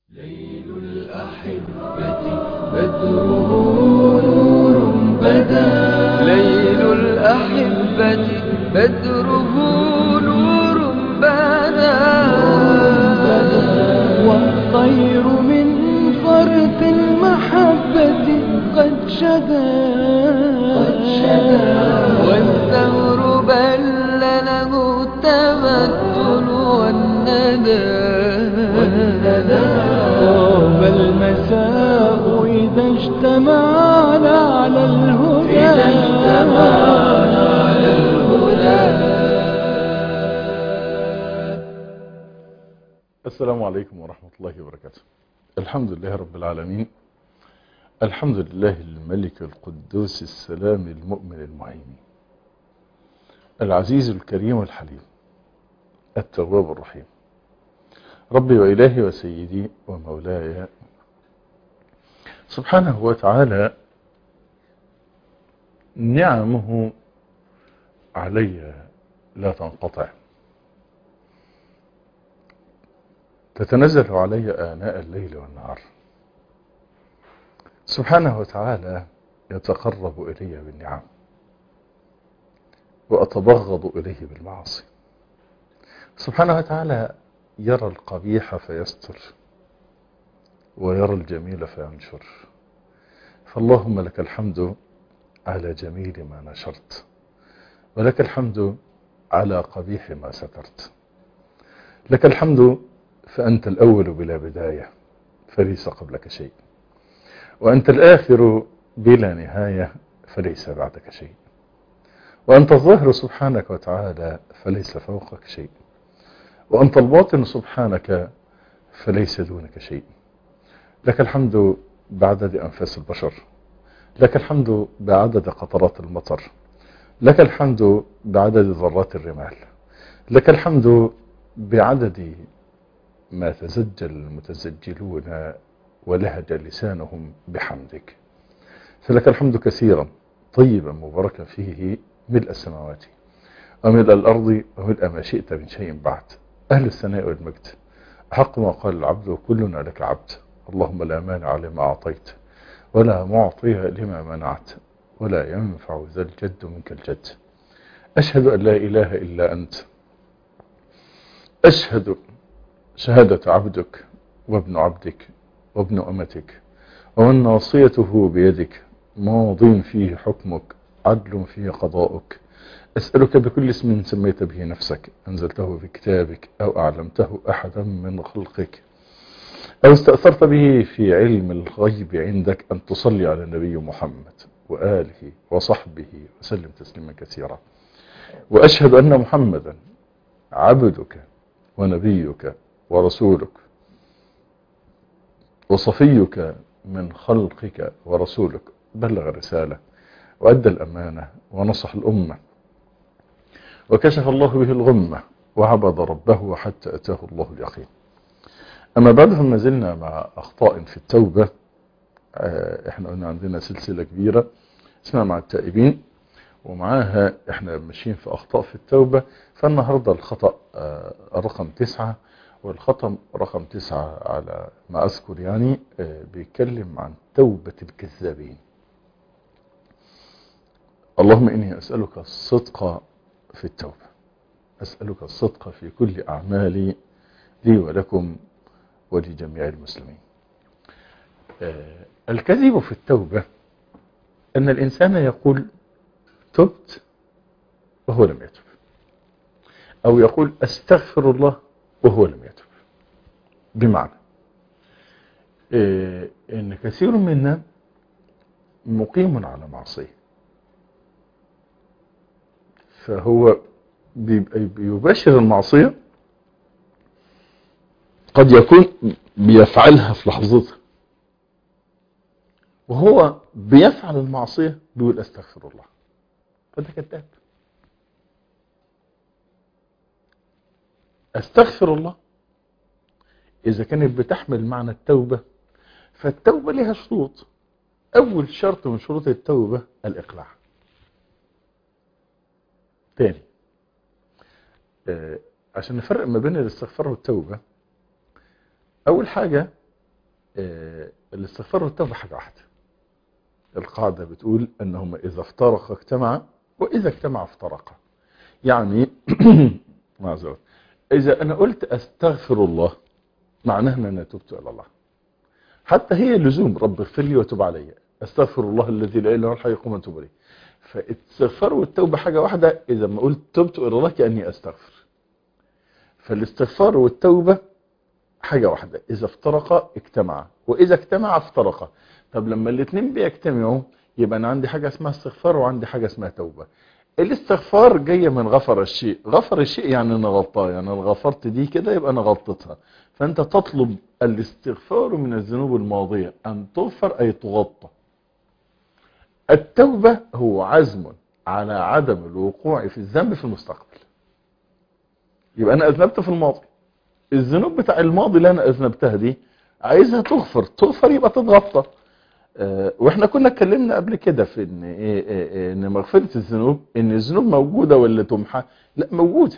ليل الأحبة بدره نور بدا ليل الأحبة بدره نور بدا والطير من فرط المحبة قد شدا والثور بل له التمثل والندى طاب المساء إذا اجتمعنا على الهدى إذا اجتمعنا على الهدى السلام عليكم ورحمة الله وبركاته الحمد لله رب العالمين الحمد لله الملك القدوس السلام المؤمن المهيمن العزيز الكريم الحليم التواب الرحيم ربي وإلهي وسيدي ومولاي سبحانه وتعالى نعمه علي لا تنقطع تتنزل علي آناء الليل والنهار سبحانه وتعالى يتقرب إلي بالنعم وأتبغض إليه بالمعاصي سبحانه وتعالى يرى القبيح فيستر ويرى الجميل فينشر فاللهم لك الحمد على جميل ما نشرت ولك الحمد على قبيح ما سترت لك الحمد فأنت الأول بلا بداية فليس قبلك شيء وأنت الآخر بلا نهاية فليس بعدك شيء وأنت الظاهر سبحانك وتعالى فليس فوقك شيء وأنت الباطن سبحانك فليس دونك شيء لك الحمد بعدد أنفاس البشر لك الحمد بعدد قطرات المطر لك الحمد بعدد ذرات الرمال لك الحمد بعدد ما تزجل المتزجلون ولهج لسانهم بحمدك فلك الحمد كثيرا طيبا مباركا فيه ملء السماوات وملء الأرض وملء ما شئت من شيء بعد أهل الثناء والمجد حق ما قال العبد وكلنا لك عبد اللهم لا مانع لما أعطيت ولا معطي لما منعت ولا ينفع ذا الجد منك الجد أشهد أن لا إله إلا أنت أشهد شهادة عبدك وابن عبدك وابن أمتك ومن ناصيته بيدك ماض فيه حكمك عدل فيه قضاؤك أسألك بكل اسم سميت به نفسك أنزلته في كتابك أو أعلمته أحدا من خلقك أو استأثرت به في علم الغيب عندك أن تصلي على النبي محمد وآله وصحبه وسلم تسليما كثيرا وأشهد أن محمدا عبدك ونبيك ورسولك وصفيك من خلقك ورسولك بلغ الرسالة وأدى الأمانة ونصح الأمة وكشف الله به الغمة وعبد ربه حتى أتاه الله اليقين أما بعد فما زلنا مع أخطاء في التوبة احنا قلنا عندنا سلسلة كبيرة اسمها مع التائبين ومعاها احنا ماشيين في أخطاء في التوبة فالنهاردة الخطأ رقم تسعة والخطأ رقم تسعة على ما أذكر يعني بيتكلم عن توبة الكذابين اللهم إني أسألك الصدق في التوبة أسألك الصدق في كل أعمالي لي ولكم ولجميع المسلمين الكذب في التوبة أن الإنسان يقول تبت وهو لم يتب أو يقول أستغفر الله وهو لم يتب بمعنى إن كثير منا مقيم على معصية فهو بيباشر المعصية قد يكون بيفعلها في لحظتها وهو بيفعل المعصية بيقول استغفر الله فده كذاب استغفر الله اذا كانت بتحمل معنى التوبة فالتوبة لها شروط اول شرط من شروط التوبة الاقلاع تاني آه عشان نفرق ما بين الاستغفار والتوبة اول حاجة آه، الاستغفار والتوبة حاجة واحدة القاعدة بتقول أنهما إذا افترقا اجتمعا وإذا اجتمعا افترقا يعني معذرة إذا أنا قلت أستغفر الله معناه أن أنا تبت إلى الله حتى هي لزوم رب اغفر لي وتب علي أستغفر الله الذي لا إله إلا هو الحي القيوم وأتوب إليه فالاستغفار والتوبة حاجة واحدة إذا ما قلت تبت إلى الله كأني أستغفر فالاستغفار والتوبة حاجة واحدة إذا افترقا اجتمعا وإذا اجتمعا افترقا طب لما الاثنين بيجتمعوا يبقى أنا عندي حاجة اسمها استغفار وعندي حاجة اسمها توبة الاستغفار جاية من غفر الشيء غفر الشيء يعني أنا غلطاه يعني أنا غفرت دي كده يبقى أنا غلطتها فأنت تطلب الاستغفار من الذنوب الماضية أن تغفر أي تغطى التوبة هو عزم على عدم الوقوع في الذنب في المستقبل يبقى أنا أذنبت في الماضي الذنوب بتاع الماضي اللي أنا أذنبتها دي عايزها تغفر تغفر يبقى تتغطى آه، واحنا كنا اتكلمنا قبل كده في ان إيه إيه إيه ان مغفرة الذنوب ان الذنوب موجودة ولا تمحى لا موجودة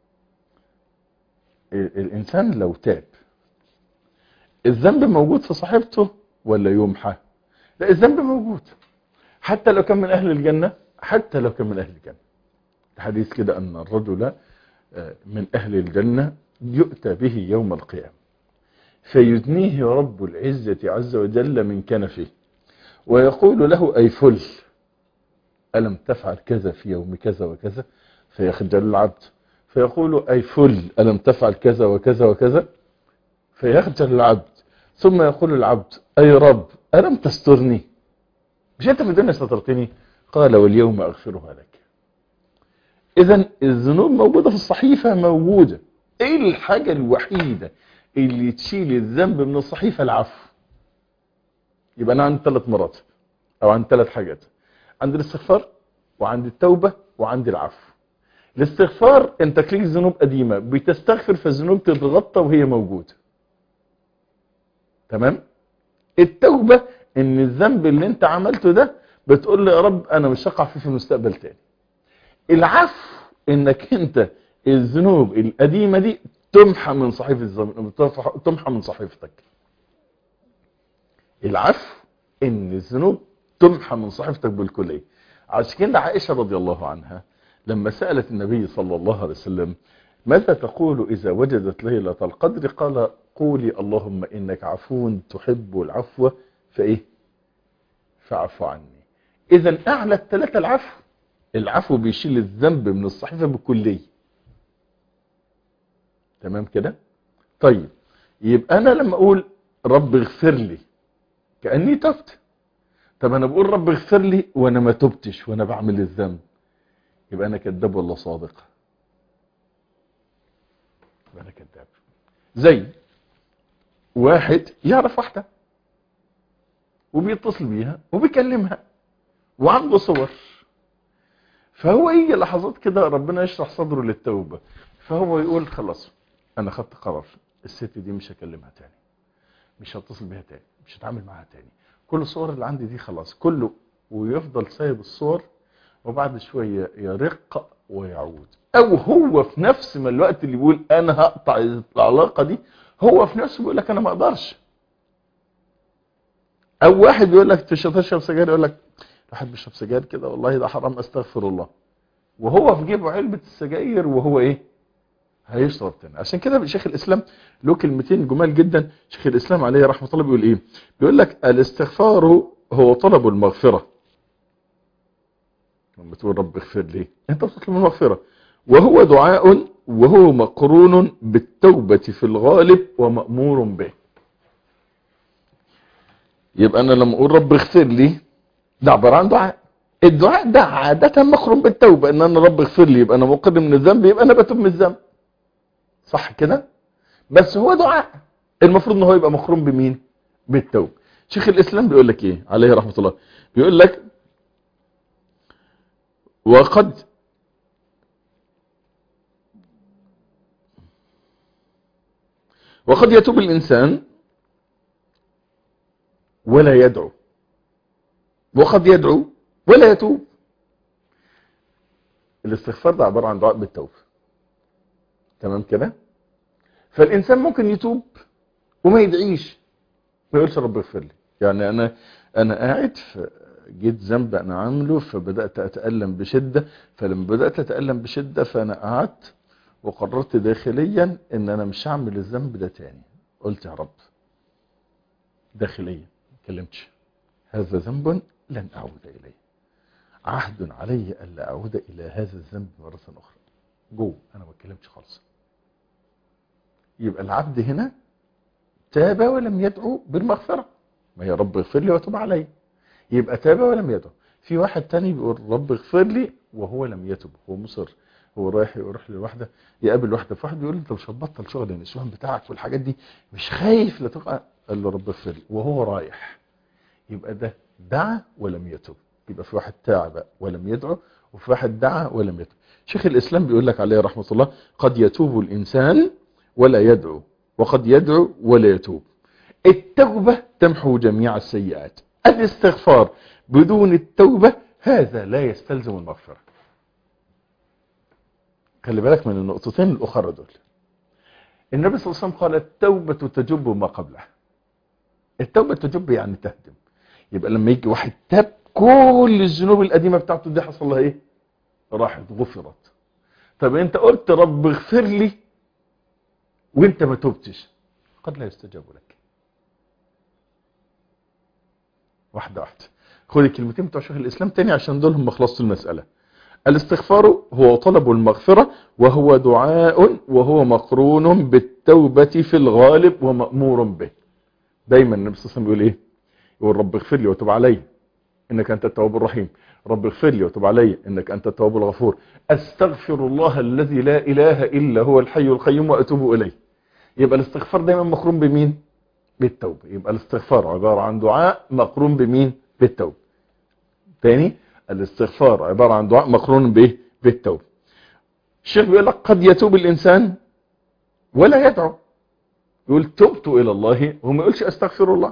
ال- الانسان لو تاب الذنب موجود في صاحبته ولا يمحى لا الذنب موجود حتى لو كان من اهل الجنة حتى لو كان من اهل الجنة الحديث كده ان الرجل آه، من اهل الجنة يؤتى به يوم القيامة فيدنيه رب العزة عز وجل من كنفه ويقول له أي فل ألم تفعل كذا في يوم كذا وكذا فيخجل العبد فيقول أي فل ألم تفعل كذا وكذا وكذا فيخجل العبد ثم يقول العبد أي رب ألم تسترني مش أنت في الدنيا سترتني قال واليوم أغفرها لك إذا الذنوب موجودة في الصحيفة موجودة إيه الحاجة الوحيدة اللي تشيل الذنب من الصحيفة العفو يبقى أنا عندي ثلاث مراتب أو عندي ثلاث حاجات عندي الاستغفار وعندي التوبة وعندي العفو الاستغفار انت ليك ذنوب قديمة بتستغفر فالذنوب تتغطى وهي موجودة تمام التوبة ان الذنب اللي انت عملته ده بتقول له يا رب انا مش هقع فيه في المستقبل تاني العفو انك انت الذنوب القديمة دي تمحى من صحيفة الذنب تمحى من صحيفتك العفو ان الذنوب تمحى من صحيفتك بالكلية عشان كده عائشة رضي الله عنها لما سألت النبي صلى الله عليه وسلم ماذا تقول إذا وجدت ليلة القدر قال قولي اللهم إنك عفو تحب العفو فإيه فاعف عني إذا أعلى الثلاثة العفو العفو بيشيل الذنب من الصحيفة بالكلية تمام كده طيب يبقى أنا لما أقول رب اغفر لي كأني تبت طب أنا بقول رب اغفر لي وأنا ما تبتش وأنا بعمل الذنب يبقى أنا كذاب ولا صادق يبقى أنا كذاب زي واحد يعرف واحدة وبيتصل بيها وبيكلمها وعنده صور فهو يجي لحظات كده ربنا يشرح صدره للتوبة فهو يقول خلاص انا خدت قرار الست دي مش هكلمها تاني مش هتصل بيها تاني مش هتعامل معاها تاني كل الصور اللي عندي دي خلاص كله ويفضل سايب الصور وبعد شوية يرق ويعود او هو في نفس ما الوقت اللي بيقول انا هقطع العلاقة دي هو في نفسه بيقول لك انا ما اقدرش او واحد يقول لك تشرب سجاير يقول لك واحد بيشرب سجاير كده والله ده حرام استغفر الله وهو في جيبه علبة السجاير وهو ايه هيشرب تاني عشان كده شيخ الاسلام له كلمتين جمال جدا شيخ الاسلام عليه رحمه الله بيقول ايه بيقول لك الاستغفار هو طلب المغفره لما تقول رب اغفر لي انت بتطلب المغفره وهو دعاء وهو مقرون بالتوبه في الغالب ومامور به يبقى انا لما اقول رب اغفر لي ده عباره عن دعاء الدعاء ده عاده مقرون بالتوبه ان انا رب اغفر لي يبقى انا مقر من الذنب يبقى انا بتوب من الذنب صح كده بس هو دعاء المفروض ان هو يبقى مقرون بمين بالتوبه شيخ الاسلام بيقول لك ايه عليه رحمه الله بيقول لك وقد وقد يتوب الانسان ولا يدعو وقد يدعو ولا يتوب الاستغفار ده عباره عن دعاء بالتوبه تمام كده فالإنسان ممكن يتوب وما يدعيش ما يقولش رب اغفر لي يعني انا انا قاعد في جيت ذنب انا عامله فبدات اتالم بشده فلما بدات اتالم بشده فانا قعدت وقررت داخليا ان انا مش هعمل الذنب ده تاني قلت يا رب داخليا ما كلمتش هذا ذنب لن اعود اليه عهد علي الا اعود الى هذا الذنب مره اخرى جوه انا ما اتكلمتش خالص يبقى العبد هنا تاب ولم يدعو بالمغفره ما هي رب اغفر لي وتب علي يبقى تاب ولم يدعو في واحد تاني بيقول رب اغفر لي وهو لم يتب هو مصر هو رايح يروح لواحده يقابل واحده فواحد بيقول له انت مش هتبطل شغل النسوان بتاعك والحاجات دي مش خايف لا تقع قال له رب اغفر لي وهو رايح يبقى ده دعا ولم يتب يبقى في واحد تاب ولم يدعو وفي واحد دعا ولم يتب شيخ الاسلام بيقول لك عليه رحمه الله قد يتوب الانسان ولا يدعو وقد يدعو ولا يتوب التوبه تمحو جميع السيئات الاستغفار بدون التوبه هذا لا يستلزم المغفره خلي بالك من النقطتين الاخرى دول النبي صلى الله عليه وسلم قال التوبه تجب ما قبلها التوبه تجب يعني تهدم يبقى لما يجي واحد تاب كل الذنوب القديمه بتاعته دي حصل لها ايه راحت غفرت طب انت قلت رب اغفر لي وانت ما تبتش قد لا يستجاب لك واحده واحده خد الكلمتين بتوع شيخ الاسلام تاني عشان دول هم خلاصه المساله الاستغفار هو طلب المغفرة وهو دعاء وهو مقرون بالتوبة في الغالب ومأمور به دايما النبي صلى الله عليه وسلم يقول ايه يقول رب اغفر لي وتب علي انك انت التواب الرحيم رب اغفر لي وتب علي انك انت التواب الغفور استغفر الله الذي لا اله الا هو الحي القيوم واتوب اليه يبقى الاستغفار دايما مقرون بمين بالتوبة يبقى الاستغفار عبارة عن دعاء مقرون بمين بالتوبة تاني الاستغفار عبارة عن دعاء مقرون به بالتوبة الشيخ بيقول لك قد يتوب الإنسان ولا يدعو يقول تبت إلى الله وهو ما يقولش أستغفر الله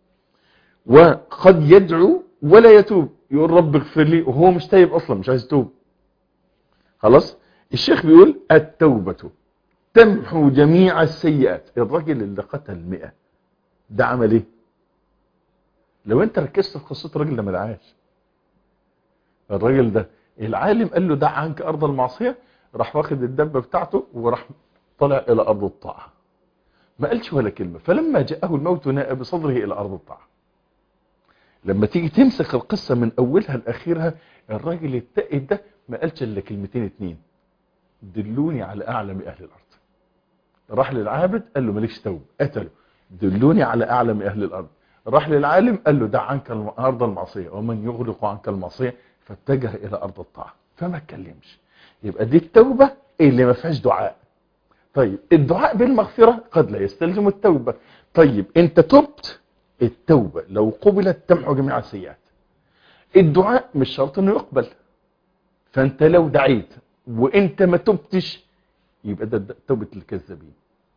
وقد يدعو ولا يتوب يقول رب اغفر لي وهو مش تايب أصلا مش عايز يتوب خلاص الشيخ بيقول التوبة تمحو جميع السيئات الراجل اللي قتل مئة ده عمل ايه لو انت ركزت في قصة الراجل ده ما دعاش الراجل ده العالم قال له دع عنك ارض المعصية راح واخد الدبة بتاعته وراح طلع الى ارض الطاعة ما قالش ولا كلمة فلما جاءه الموت ناء بصدره الى ارض الطاعة لما تيجي تمسك القصة من اولها لاخرها الراجل التائب ده ما قالش الا كلمتين اتنين دلوني على اعلم اهل الارض راح للعابد قال له مالكش توب قتله دلوني على اعلم اهل الارض راح للعالم قال له دع عنك ارض المعصية ومن يغلق عنك المعصية فاتجه الى ارض الطاعة فما اتكلمش يبقى دي التوبة اللي ما فيهاش دعاء طيب الدعاء بالمغفرة قد لا يستلزم التوبة طيب انت تبت التوبة لو قبلت تمحو جميع السيئات الدعاء مش شرط انه يقبل فانت لو دعيت وانت ما تبتش يبقى ده توبة الكذابين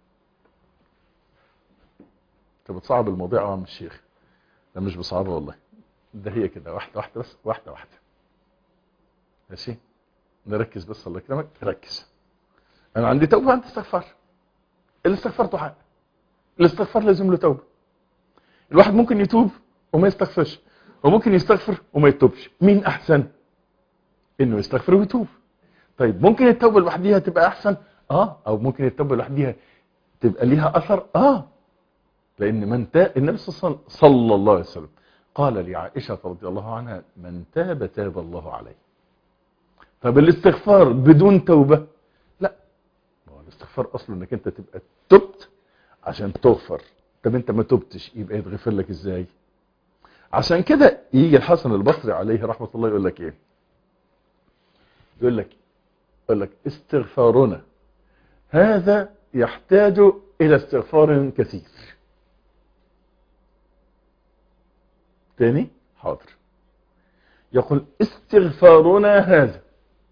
انت بتصعب الموضوع يا عم الشيخ لا مش بصعبها والله ده هي كده واحدة واحدة بس واحدة واحدة ماشي نركز بس الله يكرمك ركز انا عندي توبة عندي استغفار الاستغفار دعاء الاستغفار لازم له توبة الواحد ممكن يتوب وما يستغفرش وممكن يستغفر وما يتوبش مين احسن انه يستغفر ويتوب طيب ممكن التوبة لوحديها تبقى احسن اه او ممكن التوبة لوحديها تبقى ليها اثر اه لان من تاب النبي صلى الله عليه وسلم قال لعائشة رضي الله عنها من تاب تاب الله عليه طب الاستغفار بدون توبة لا هو الاستغفار اصله انك انت تبقى تبت عشان تغفر طب انت ما تبتش يبقى يتغفر لك ازاي عشان كده يجي الحسن البصري عليه رحمة الله يقول لك ايه يقول لك يقول لك استغفارنا هذا يحتاج الى استغفار كثير تاني حاضر يقول استغفارنا هذا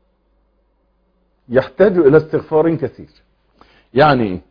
يحتاج الى استغفار كثير يعني ايه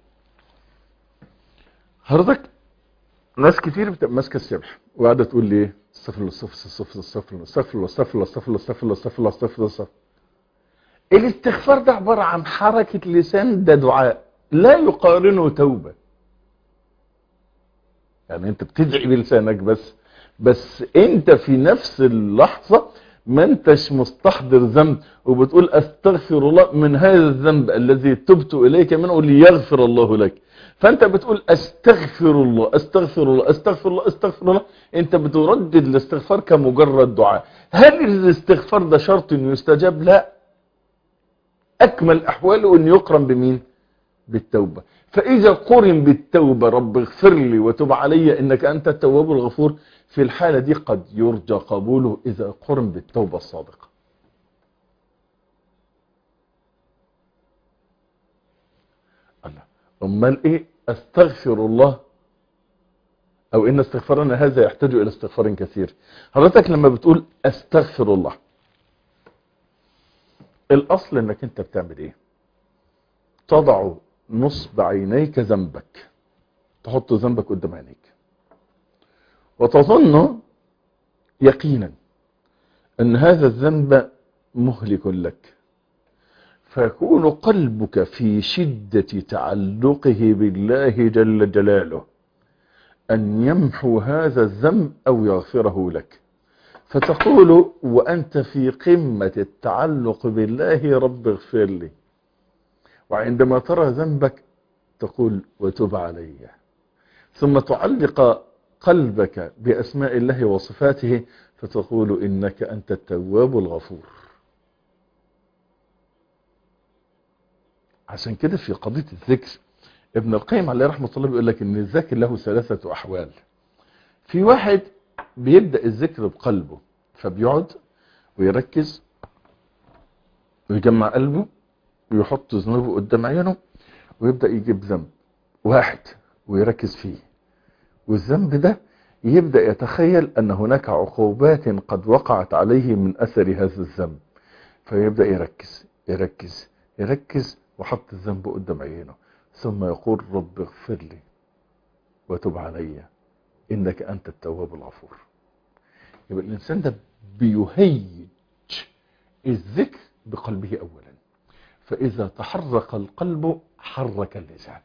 حضرتك ناس كتير بتبقى ماسكه السبح وقاعده تقول لي ايه استغفر الله استغفر الله استغفر الله استغفر الله استغفر الله استغفر الله استغفر الله استغفر الله استغفر الله استغفر الاستغفار ده عباره عن حركه لسان ده دعاء لا يقارنه توبه يعني انت بتدعي بلسانك بس بس انت في نفس اللحظة ما انتش مستحضر ذنب وبتقول استغفر الله من هذا الذنب الذي تبت اليك منه ليغفر الله لك فانت بتقول استغفر الله استغفر الله استغفر الله استغفر الله انت بتردد الاستغفار كمجرد دعاء هل الاستغفار ده شرط انه يستجاب لا اكمل احواله ان يقرن بمين بالتوبة فاذا قرن بالتوبة رب اغفر لي وتب علي انك انت التواب الغفور في الحالة دي قد يرجى قبوله اذا قرن بالتوبة الصادقة الله امال ايه استغفر الله او ان استغفارنا هذا يحتاج الى استغفار كثير حضرتك لما بتقول استغفر الله الاصل انك انت بتعمل ايه تضع نصب عينيك ذنبك تحط ذنبك قدام عينيك وتظن يقينا ان هذا الذنب مهلك لك فيكون قلبك في شدة تعلقه بالله جل جلاله أن يمحو هذا الذنب أو يغفره لك فتقول وأنت في قمة التعلق بالله رب اغفر لي وعندما ترى ذنبك تقول وتب علي ثم تعلق قلبك بأسماء الله وصفاته فتقول إنك أنت التواب الغفور عشان كده في قضية الذكر ابن القيم عليه رحمة الله بيقول لك ان الذكر له ثلاثة احوال في واحد بيبدأ الذكر بقلبه فبيقعد ويركز ويجمع قلبه ويحط ذنوبه قدام عينه ويبدأ يجيب ذنب واحد ويركز فيه والذنب ده يبدأ يتخيل ان هناك عقوبات قد وقعت عليه من اثر هذا الذنب فيبدأ يركز يركز يركز وحط الذنب قدام عينه ثم يقول رب اغفر لي وتب علي انك انت التواب الغفور يبقى الانسان ده بيهيج الذكر بقلبه اولا فاذا تحرك القلب حرك اللسان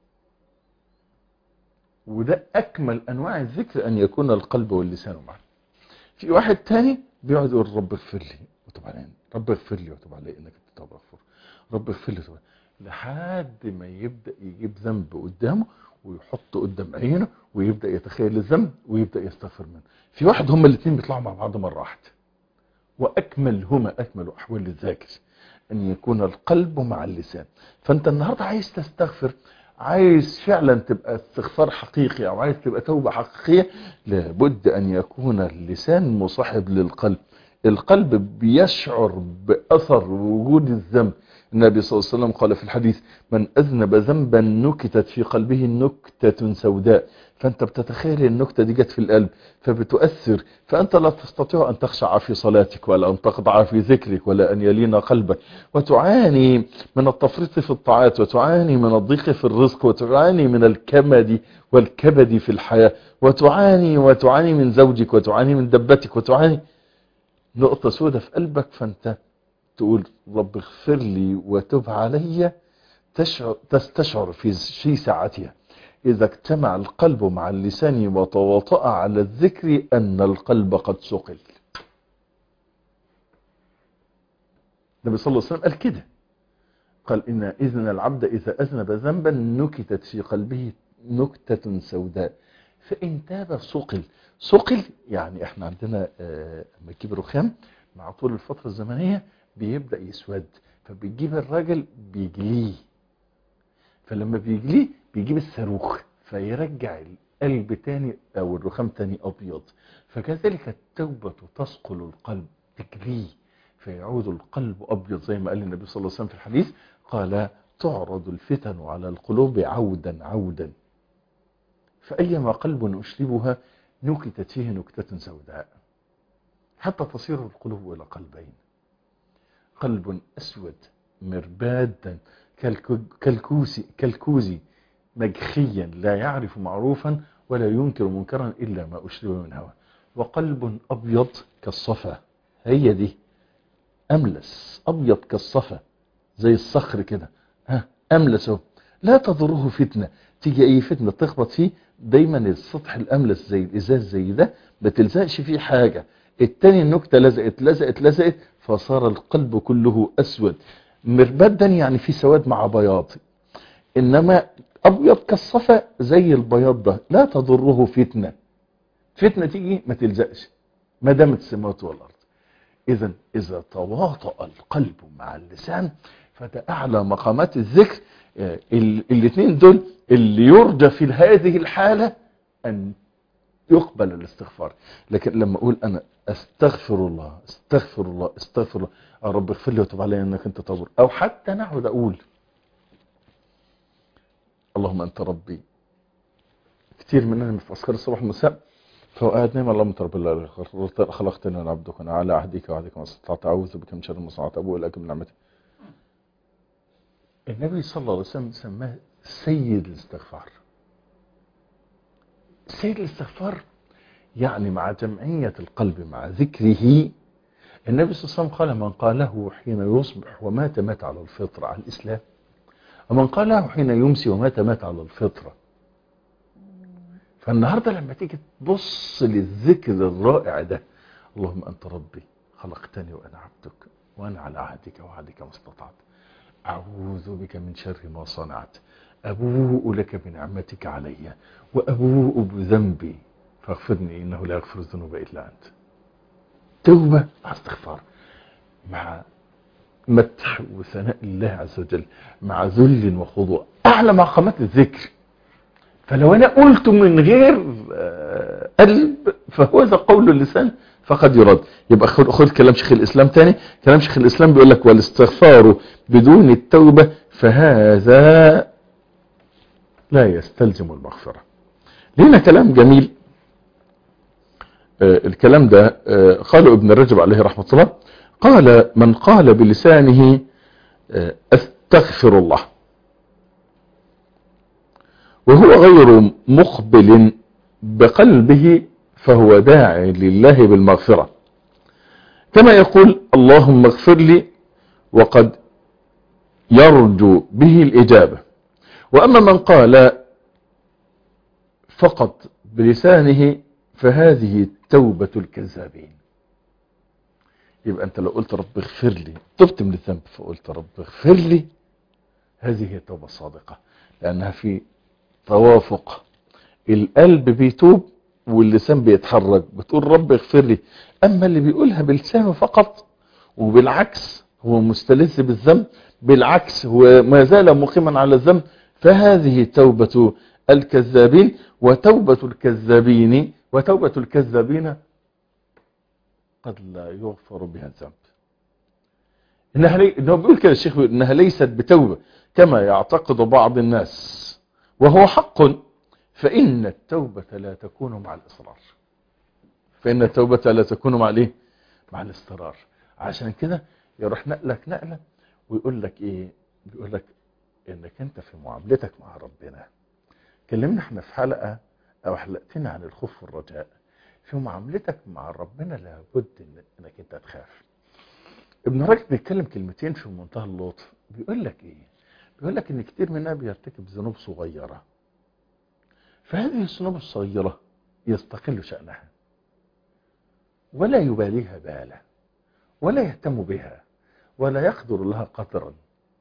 وده اكمل انواع الذكر ان يكون القلب واللسان معا في واحد تاني بيقعد يقول رب اغفر لي وتب علي رب اغفر لي وتب علي انك انت التواب الغفور رب اغفر لي وتب علي لحد ما يبدأ يجيب ذنب قدامه ويحطه قدام عينه ويبدأ يتخيل الذنب ويبدأ يستغفر منه في واحد هما الاثنين بيطلعوا مع بعض مرة واحدة وأكملهما أكمل أحوال الذاكر أن يكون القلب مع اللسان فأنت النهاردة عايز تستغفر عايز فعلا تبقى استغفار حقيقي أو عايز تبقى توبة حقيقية لابد أن يكون اللسان مصاحب للقلب القلب بيشعر بأثر وجود الذنب النبي صلى الله عليه وسلم قال في الحديث من أذنب ذنبا نكتت في قلبه نكتة سوداء فأنت بتتخيل النكتة دي جت في القلب فبتؤثر فأنت لا تستطيع أن تخشع في صلاتك ولا أن تخضع في ذكرك ولا أن يلين قلبك وتعاني من التفريط في الطاعات وتعاني من الضيق في الرزق وتعاني من الكمد والكبد في الحياة وتعاني وتعاني من زوجك وتعاني من دبتك وتعاني نقطة سودة في قلبك فأنت تقول رب اغفر لي وتب علي تشعر تستشعر في في ساعتها إذا اجتمع القلب مع اللسان وتواطأ على الذكر أن القلب قد سقل النبي صلى الله عليه وسلم قال كده قال إن إذن العبد إذا أذنب ذنبا نكتت في قلبه نكتة سوداء فإن تاب سقل سقل يعني احنا عندنا لما يجيب رخام مع طول الفترة الزمنية بيبدأ يسود فبيجيب الراجل بيجليه فلما بيجليه بيجيب الصاروخ فيرجع القلب تاني او الرخام تاني ابيض فكذلك التوبة تسقل القلب تجليه فيعود القلب ابيض زي ما قال النبي صلى الله عليه وسلم في الحديث قال تعرض الفتن على القلوب عودا عودا فأيما قلب أشربها نكتت فيه نكتة سوداء حتى تصير القلوب إلى قلبين قلب أسود مربادا كالكوس كالكوزي مجخيا لا يعرف معروفا ولا ينكر منكرا إلا ما أشرب من هوى وقلب أبيض كالصفا هي دي أملس أبيض كالصفا زي الصخر كده ها أملس لا تضره فتنة تيجي اي فتنة تخبط فيه دايما السطح الاملس زي الازاز زي ده ما تلزقش فيه حاجة التاني النكتة لزقت لزقت لزقت فصار القلب كله اسود مربدا يعني في سواد مع بياض انما ابيض كالصفا زي البياض ده لا تضره فتنة فتنة تيجي ما تلزقش ما دامت السماوات والارض اذا اذا تواطأ القلب مع اللسان فده اعلى مقامات الذكر الاثنين دول اللي يرجى في هذه الحالة ان يقبل الاستغفار لكن لما اقول انا استغفر الله استغفر الله استغفر الله يا رب اغفر لي وتب علي انك انت تغفر او حتى نعود اقول اللهم انت ربي كتير مننا في اذكار الصباح والمساء فهو قاعد نايم اللهم انت رب الله خلقتني وانا عبدك وانا على عهدك وعهدك ما استطعت اعوذ بك من شر ما صنعت ابوء لك من نعمتك النبي صلى الله عليه وسلم سماه سيد الاستغفار سيد الاستغفار يعني مع جمعية القلب مع ذكره النبي صلى الله عليه وسلم قال من قاله حين يصبح ومات مات على الفطرة على الإسلام ومن قاله حين يمسي ومات مات على الفطرة فالنهاردة لما تيجي تبص للذكر الرائع ده اللهم أنت ربي خلقتني وأنا عبدك وأنا على عهدك وعهدك ما استطعت أعوذ بك من شر ما صنعت أبوء لك بنعمتك علي وأبوء بذنبي فاغفرني إنه لا يغفر الذنوب إلا أنت توبة مع استغفار مع مدح وثناء الله عز وجل مع ذل وخضوع أعلى مقامات الذكر فلو أنا قلت من غير قلب فهو ذا قول اللسان فقد يرد يبقى خذ كلام شيخ الإسلام تاني كلام شيخ الإسلام بيقول لك والاستغفار بدون التوبة فهذا لا يستلزم المغفرة لنا كلام جميل آه الكلام ده آه قاله ابن رجب عليه رحمة الله قال من قال بلسانه آه استغفر الله وهو غير مقبل بقلبه فهو داعي لله بالمغفرة كما يقول اللهم اغفر لي وقد يرجو به الإجابة وأما من قال فقط بلسانه فهذه توبة الكذابين يبقى أنت لو قلت رب اغفر لي تبت من الذنب فقلت رب اغفر لي هذه هي التوبة الصادقة لأنها في توافق القلب بيتوب واللسان بيتحرك بتقول رب اغفر لي أما اللي بيقولها بلسانه فقط وبالعكس هو مستلذ بالذنب بالعكس هو ما زال مقيما على الذنب فهذه توبة الكذابين وتوبة الكذابين وتوبة الكذابين قد لا يغفر بها الذنب إنها, لي... إنه بيقول كده الشيخ بيقول إنها ليست بتوبة كما يعتقد بعض الناس وهو حق فإن التوبة لا تكون مع الإصرار فإن التوبة لا تكون مع الايه مع الاصرار عشان كده يروح نقلك نقلة ويقول لك ايه بيقول لك انك انت في معاملتك مع ربنا كلمنا احنا في حلقة او حلقتين عن الخوف والرجاء في معاملتك مع ربنا لابد انك انت تخاف ابن رجب بيتكلم كلمتين في منتهى اللطف بيقول لك ايه بيقول لك ان كتير مننا بيرتكب ذنوب صغيرة فهذه الذنوب الصغيرة يستقل شأنها ولا يباليها بالا ولا يهتم بها ولا يقدر لها قدرا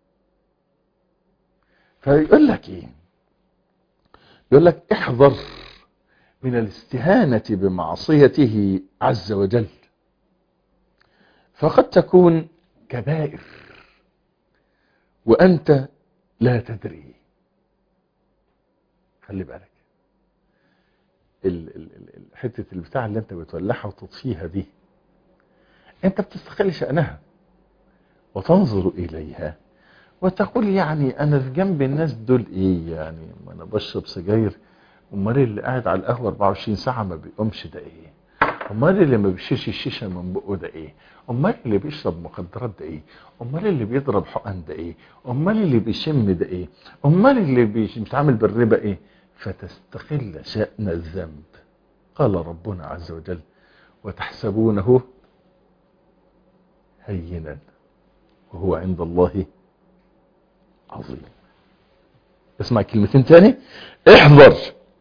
فيقول لك ايه يقول لك احذر من الاستهانة بمعصيته عز وجل فقد تكون كبائر وأنت لا تدري خلي بالك حتة البتاع اللي انت بتولعها وتطفيها دي انت بتستقل شأنها وتنظر إليها وتقول يعني أنا في جنب الناس دول إيه يعني ما أنا بشرب سجاير أمال اللي قاعد على القهوة 24 ساعة ما بيقومش ده إيه أمال اللي ما بيشيش الشيشة من بقه ده إيه أمال اللي بيشرب مخدرات ده إيه أمال اللي بيضرب حقن ده إيه أمال اللي بيشم ده إيه أمال اللي بيتعامل بالربا إيه فتستقل شأن الذنب قال ربنا عز وجل وتحسبونه هينا وهو عند الله عظيم اسمع كلمتين تاني احذر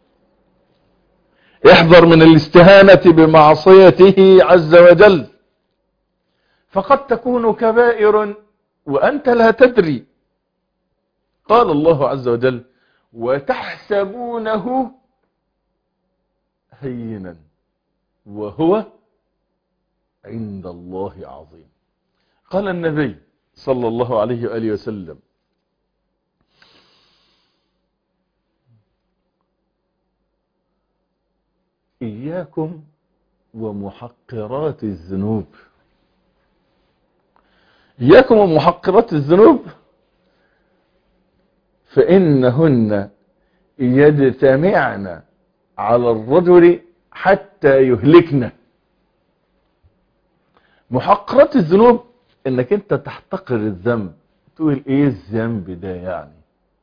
احذر من الاستهانة بمعصيته عز وجل فقد تكون كبائر وأنت لا تدري قال الله عز وجل وتحسبونه هينا وهو عند الله عظيم قال النبي صلى الله عليه وآله وسلم إياكم ومحقرات الذنوب إياكم ومحقرات الذنوب فإنهن يجتمعن على الرجل حتى يهلكنا محقرات الذنوب انك انت تحتقر الذنب تقول ايه الذنب ده يعني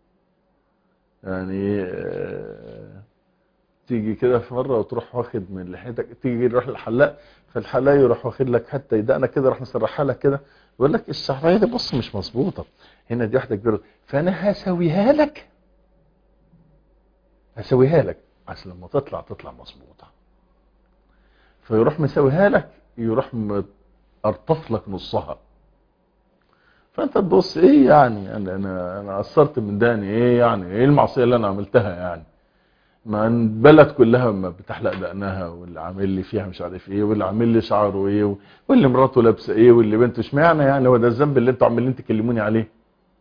يعني آه تيجي كده في مرة وتروح واخد من لحيتك تيجي تروح للحلاق فالحلاق يروح واخد لك حتى يدقنا كده راح مسرحها لك كده يقول لك الشعرية دي بص مش مظبوطة هنا دي واحدة كبيرة فانا هسويها لك هسويها لك عشان لما تطلع تطلع مظبوطة فيروح مسويها لك يروح ارطف لك نصها فانت تبص ايه يعني انا انا انا قصرت من داني ايه يعني ايه المعصيه اللي انا عملتها يعني ما البلد كلها ما بتحلق دقنها واللي عامل لي فيها مش عارف ايه واللي عامل لي شعره ايه واللي مراته لابسه ايه واللي بنته اشمعنى يعني هو ده الذنب اللي انتوا عمالين تكلموني عليه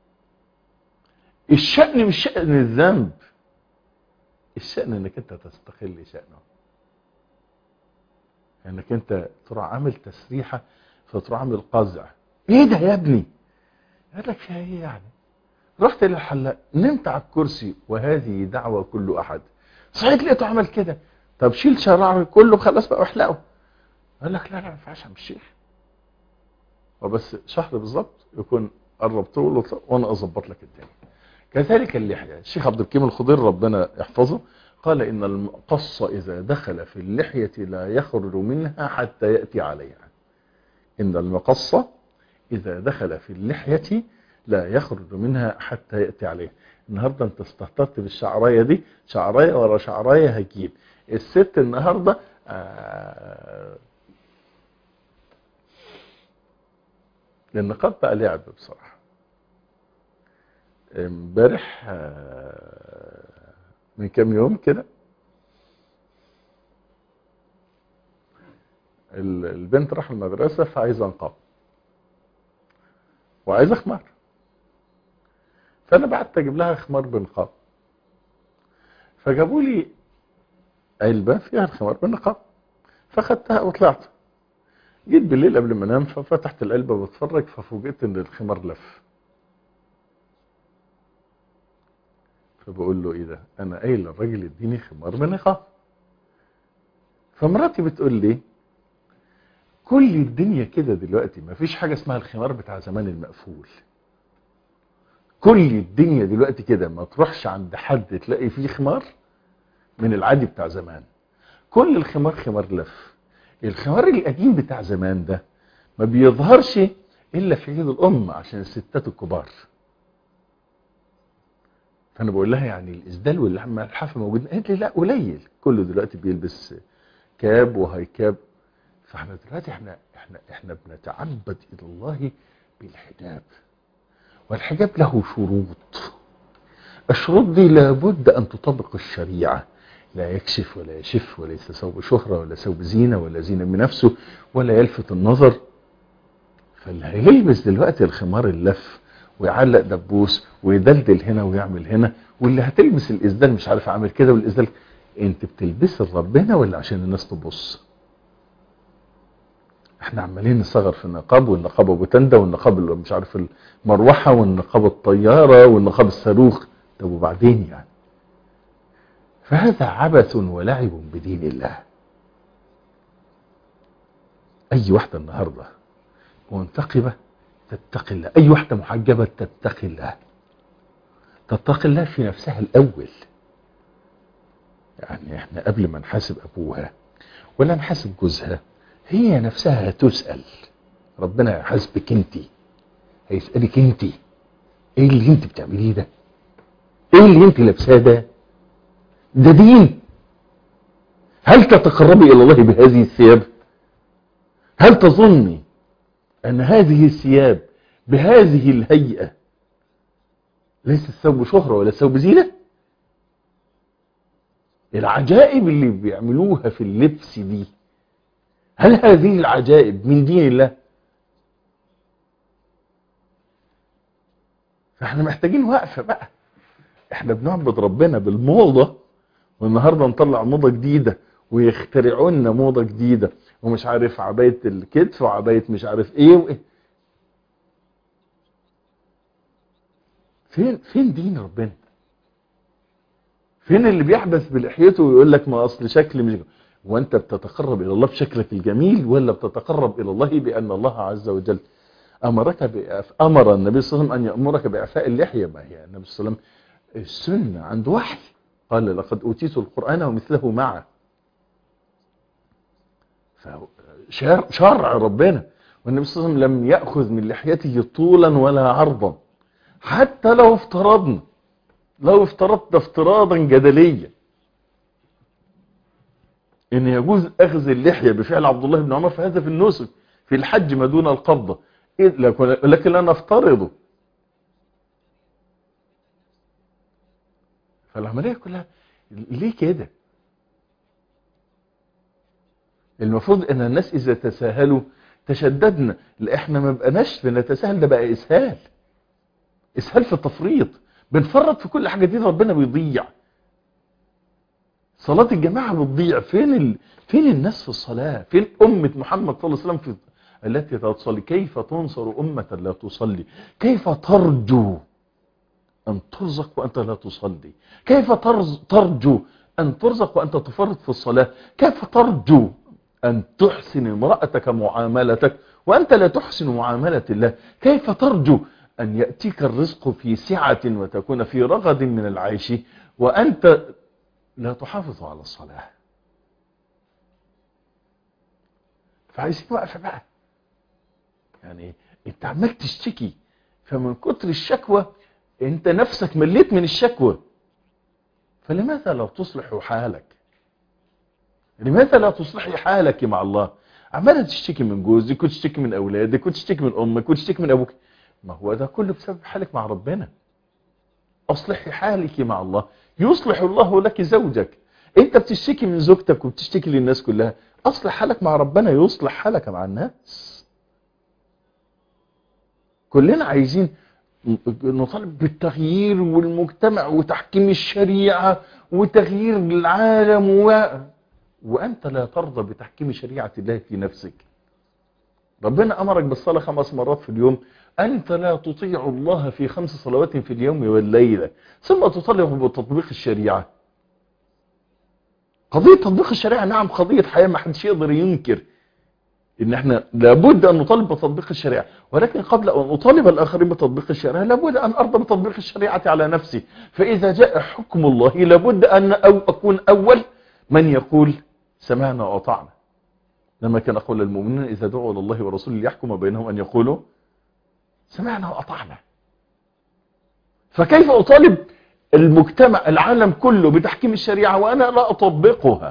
الشأن مش شأن الذنب الشأن انك انت تستقل شأنه انك انت تروح عامل تسريحة فتروح عامل قزع ايه ده يا ابني قال لك فيها ايه يعني رحت للحلاق نمت على الكرسي وهذه دعوة كل احد صحيت لقيته عمل كده طب شيل شرعه كله خلاص بقى واحلقه قال لك لا لا ما ينفعش يا الشيخ وبس شهر بالظبط يكون قربت له وانا اظبط لك الدنيا كذلك اللحيه الشيخ عبد الكريم الخضير ربنا يحفظه قال ان المقص اذا دخل في اللحيه لا يخرج منها حتى ياتي عليها ان المقص اذا دخل في اللحيه لا يخرج منها حتى ياتي عليها النهارده انت استهترت بالشعرايه دي شعرايه ورا شعرايه هجيب الست النهارده آه النقاب بقى لعب بصراحه امبارح آه من كام يوم كده البنت راح المدرسة فعايزة نقاب وعايزة خمار فانا بعت اجيب لها خمار بنقاب فجابوا لي علبة فيها الخمار بالنقاب فاخدتها وطلعت جيت بالليل قبل ما انام ففتحت العلبة بتفرج ففوجئت ان الخمار لف فبقول له ايه ده انا قايل للراجل اديني خمار بنقاب فمراتي بتقول لي كل الدنيا كده دلوقتي ما فيش حاجة اسمها الخمار بتاع زمان المقفول كل الدنيا دلوقتي كده ما تروحش عند حد تلاقي فيه خمار من العادي بتاع زمان كل الخمار خمار لف الخمار القديم بتاع زمان ده ما بيظهرش الا في عيد الام عشان الستات الكبار فانا بقول لها يعني الاسدال والملحفه موجودين قالت لي لا قليل كله دلوقتي بيلبس كاب وهاي كاب فاحنا دلوقتي احنا احنا احنا بنتعبد الى الله بالحجاب والحجاب له شروط الشروط دي لابد ان تطبق الشريعه لا يكشف ولا يشف وليس ثوب شهرة ولا ثوب زينة ولا زينة بنفسه ولا يلفت النظر فاللي هيلبس دلوقتي الخمار اللف ويعلق دبوس ويدلدل هنا ويعمل هنا واللي هتلبس الإسدال مش عارف عامل كده والإسدال انت بتلبس لربنا ولا عشان الناس تبص احنا عمالين نصغر في النقاب والنقاب ابو تندة والنقاب اللي مش عارف المروحة والنقاب الطيارة والنقاب الصاروخ طب وبعدين يعني فهذا عبث ولعب بدين الله اي واحدة النهاردة منتقبة تتقي الله اي واحدة محجبة تتقي الله تتقي الله في نفسها الاول يعني احنا قبل ما نحاسب ابوها ولا نحاسب جوزها هي نفسها هتسأل ربنا يحاسبك انت هيسألك انت ايه اللي انت بتعمليه ده ايه اللي انت لابساه ده ده دين هل تتقربي الى الله بهذه الثياب هل تظني ان هذه الثياب بهذه الهيئة ليس الثوب شهرة ولا الثوب زينة العجائب اللي بيعملوها في اللبس دي هل هذه العجائب من دين الله فاحنا محتاجين وقفة بقى احنا بنعبد ربنا بالموضة والنهاردة نطلع موضة جديدة ويخترعوا لنا موضة جديدة ومش عارف عباية الكتف وعباية مش عارف ايه وايه فين فين دين ربنا فين اللي بيحدث بلحيته ويقول لك ما اصل شكلي مش وانت بتتقرب الى الله بشكلك الجميل ولا بتتقرب الى الله بان الله عز وجل امرك بأف... امر النبي صلى الله عليه وسلم ان يامرك باعفاء اللحيه ما هي النبي صلى الله عليه وسلم السنه عنده وحي قال لقد اوتيت القران ومثله معه فشرع شرع ربنا والنبي صلى الله عليه وسلم لم ياخذ من لحيته طولا ولا عرضا حتى لو افترضنا لو افترضت افتراضا جدليا ان يجوز اخذ اللحية بفعل عبد الله بن عمر فهذا في النسك في الحج ما دون القبضة لكن لا نفترضه فالعملية كلها ليه كده المفروض ان الناس اذا تساهلوا تشددنا لا احنا ما بقناش بنتساهل ده بقى اسهال اسهال في التفريط بنفرط في كل حاجة دي ربنا بيضيع صلاة الجماعة بتضيع فين ال... فين الناس في الصلاة فين أمة محمد صلى الله عليه وسلم في التي تصلي كيف تنصر أمة لا تصلي كيف ترجو أن ترزق وأنت لا تصلي كيف ترز... ترجو أن ترزق وأنت تفرط في الصلاة كيف ترجو أن تحسن امرأتك معاملتك وأنت لا تحسن معاملة الله كيف ترجو أن يأتيك الرزق في سعة وتكون في رغد من العيش وأنت لا تحافظ على الصلاة فعايزين وقفة بقى يعني انت عمال تشتكي فمن كتر الشكوى انت نفسك مليت من الشكوى فلماذا لا تصلح حالك لماذا لا تصلحي حالك مع الله عمالة تشتكي من جوزك وتشتكي من اولادك وتشتكي من امك وتشتكي من ابوك ما هو ده كله بسبب حالك مع ربنا اصلحي حالك مع الله يصلح الله لك زوجك انت بتشتكي من زوجتك وبتشتكي للناس كلها اصلح حالك مع ربنا يصلح حالك مع الناس كلنا عايزين نطالب بالتغيير والمجتمع وتحكيم الشريعة وتغيير العالم و... وأنت لا ترضى بتحكيم شريعة الله في نفسك ربنا أمرك بالصلاة خمس مرات في اليوم أنت لا تطيع الله في خمس صلوات في اليوم والليلة ثم تطالب بتطبيق الشريعة قضية تطبيق الشريعة نعم قضية حياة ما حدش يقدر ينكر ان احنا لابد ان نطالب بتطبيق الشريعة ولكن قبل ان اطالب الاخرين بتطبيق الشريعة لابد ان ارضى بتطبيق الشريعة على نفسي فاذا جاء حكم الله لابد ان أو اكون اول من يقول سمعنا واطعنا لما كان قول المؤمنين اذا دعوا الى الله ورسوله ليحكم بينهم ان يقولوا سمعنا واطعنا فكيف اطالب المجتمع العالم كله بتحكيم الشريعة وانا لا اطبقها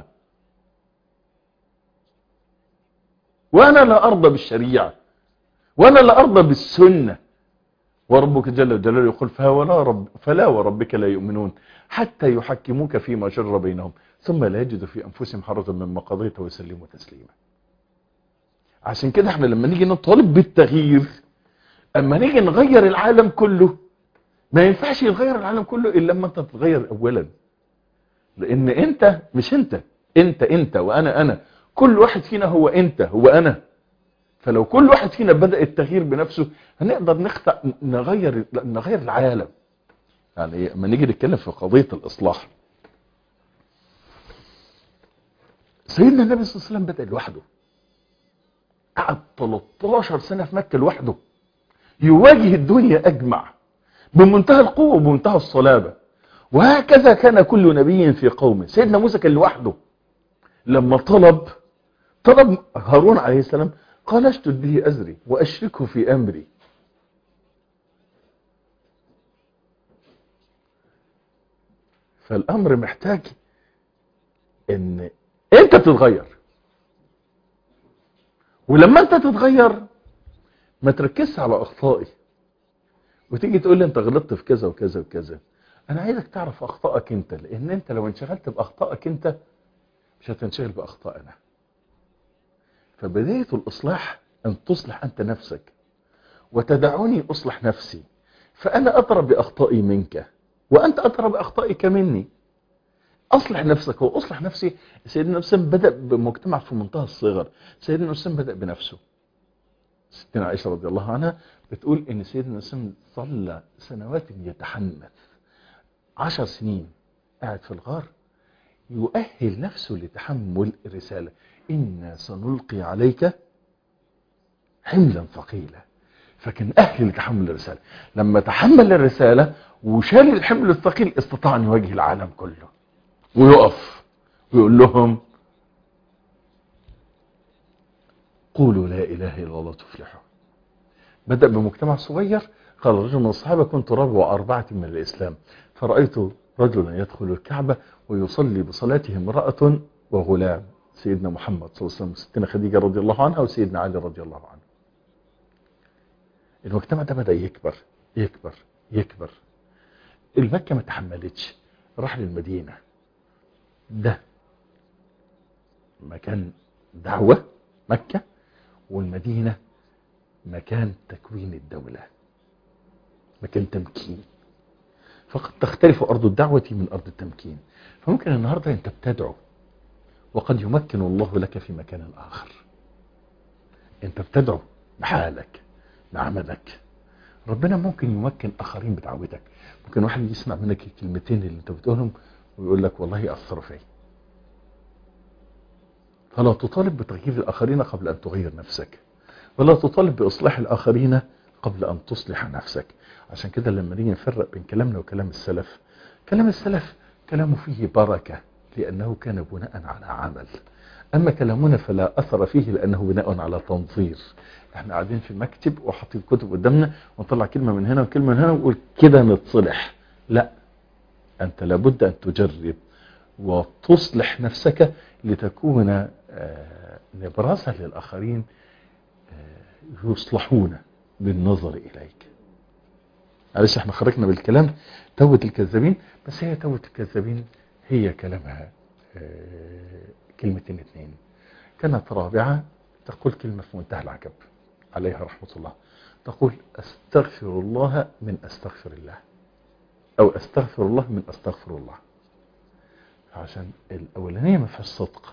وانا لا ارضى بالشريعة وانا لا ارضى بالسنة وربك جل جلاله يقول فلا, رب فلا وربك لا يؤمنون حتى يحكموك فيما شر بينهم ثم لا يجدوا في انفسهم حرجا مما قضيت ويسلموا تسليما عشان كده احنا لما نيجي نطالب بالتغيير اما نيجي نغير العالم كله ما ينفعش يتغير العالم كله الا لما انت تتغير اولا لان انت مش انت انت انت وانا انا كل واحد فينا هو انت هو انا فلو كل واحد فينا بدأ التغيير بنفسه هنقدر نخطأ نغير نغير العالم يعني لما نيجي نتكلم في قضية الاصلاح سيدنا النبي صلى الله عليه وسلم بدأ لوحده قعد 13 سنة في مكة لوحده يواجه الدنيا اجمع بمنتهى القوة وبمنتهى الصلابة وهكذا كان كل نبي في قومه سيدنا موسى كان لوحده لما طلب طلب هارون عليه السلام قال اشتد به أزري وأشركه في أمري فالامر محتاج ان انت تتغير ولما انت تتغير ما تركزش على اخطائي وتيجي تقول لي انت غلطت في كذا وكذا وكذا انا عايزك تعرف اخطائك انت لان انت لو انشغلت باخطائك انت مش هتنشغل باخطائنا فبداية الاصلاح ان تصلح انت نفسك وتدعوني اصلح نفسي فانا ادرى باخطائي منك وانت ادرى باخطائك مني اصلح نفسك واصلح نفسي سيدنا حسين بدا بمجتمع في منتهى الصغر سيدنا حسين بدا بنفسه ستنا عائشه رضي الله عنها بتقول ان سيدنا حسين صلى سنوات يتحنث عشر سنين قاعد في الغار يؤهل نفسه لتحمل الرساله انا سنلقي عليك حملا ثقيلا فكان اهل لتحمل الرساله لما تحمل الرساله وشال الحمل الثقيل استطاع ان يواجه العالم كله ويقف ويقول لهم قولوا لا اله الا الله تفلحوا بدأ بمجتمع صغير قال رجل من الصحابة كنت ربع أربعة من الإسلام فرأيت رجلا يدخل الكعبة ويصلي بصلاته امرأة وغلام سيدنا محمد صلى الله عليه وسلم ستنا خديجة رضي الله عنها وسيدنا علي رضي الله عنه المجتمع ده بدأ يكبر يكبر يكبر المكة ما تحملتش راح للمدينة ده مكان دعوة مكة والمدينة مكان تكوين الدولة مكان تمكين فقد تختلف أرض الدعوة من أرض التمكين فممكن النهاردة أنت بتدعو وقد يمكن الله لك في مكان آخر أنت بتدعو بحالك بعملك ربنا ممكن يمكن آخرين بدعوتك ممكن واحد يسمع منك الكلمتين اللي انت بتقولهم ويقول لك والله أثروا فيا فلا تطالب بتغيير الآخرين قبل أن تغير نفسك ولا تطالب بإصلاح الآخرين قبل أن تصلح نفسك عشان كده لما نيجي نفرق بين كلامنا وكلام السلف كلام السلف كلامه فيه بركة لأنه كان بناء على عمل أما كلامنا فلا أثر فيه لأنه بناء على تنظير احنا قاعدين في المكتب وحاطين كتب قدامنا ونطلع كلمة من هنا وكلمة من هنا ونقول كده نتصلح لا أنت لابد أن تجرب وتصلح نفسك لتكون نبراسا للآخرين يصلحون بالنظر إليك معلش احنا خرجنا بالكلام توبة الكذابين بس هي توبة الكذابين هي كلامها كلمتين اتنين كانت رابعة تقول كلمة في منتهى العجب عليها رحمة الله تقول استغفر الله من استغفر الله او استغفر الله من استغفر الله عشان الاولانية ما فيهاش صدق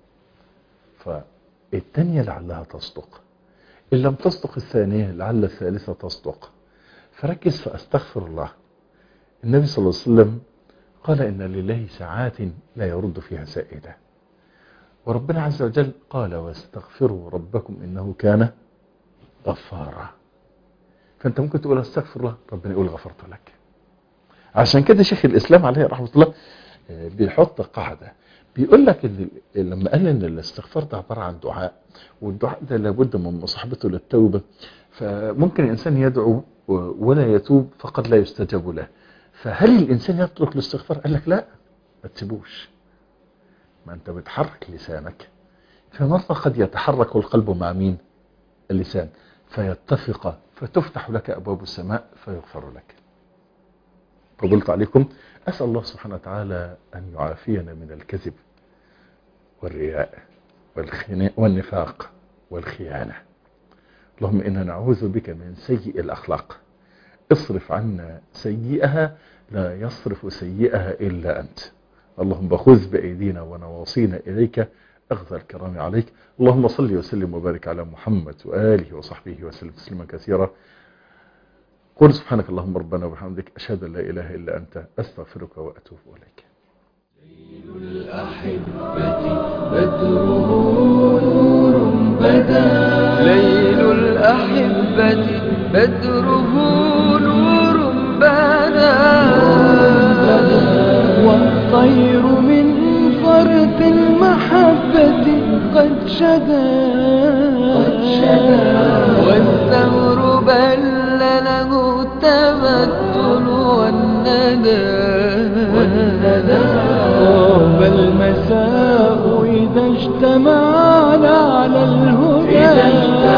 فالتانية لعلها تصدق إن لم تصدق الثانية لعل الثالثة تصدق فركز فأستغفر الله النبي صلى الله عليه وسلم قال إن لله ساعات لا يرد فيها سائدة وربنا عز وجل قال واستغفروا ربكم إنه كان غفارا فأنت ممكن تقول استغفر الله ربنا يقول غفرت لك عشان كده شيخ الإسلام عليه رحمة الله بيحط قاعدة بيقول لك ان لما قال ان الاستغفار ده عباره عن دعاء والدعاء ده لابد من مصاحبته للتوبه فممكن الانسان يدعو ولا يتوب فقد لا يستجاب له فهل الانسان يترك الاستغفار قال لك لا ما تسيبوش ما انت بتحرك لسانك فمرة قد يتحرك القلب مع مين اللسان فيتفق فتفتح لك ابواب السماء فيغفر لك فضلت عليكم أسأل الله سبحانه وتعالى أن يعافينا من الكذب والرياء والنفاق والخيانة اللهم إنا نعوذ بك من سيء الأخلاق اصرف عنا سيئها لا يصرف سيئها إلا أنت اللهم خذ بأيدينا ونواصينا إليك أخذ الكرام عليك اللهم صل وسلم وبارك على محمد وآله وصحبه وسلم تسليما كثيرا قل سبحانك اللهم ربنا وبحمدك أشهد أن لا إله إلا أنت أستغفرك وأتوب إليك ليل الأحبة بدره نور بدا ليل الأحبة بدره نور بدا والطير من فرط المحبة قد شدا والثمر بل له التمثل والندى والمساء إذا اجتمعنا على الهدى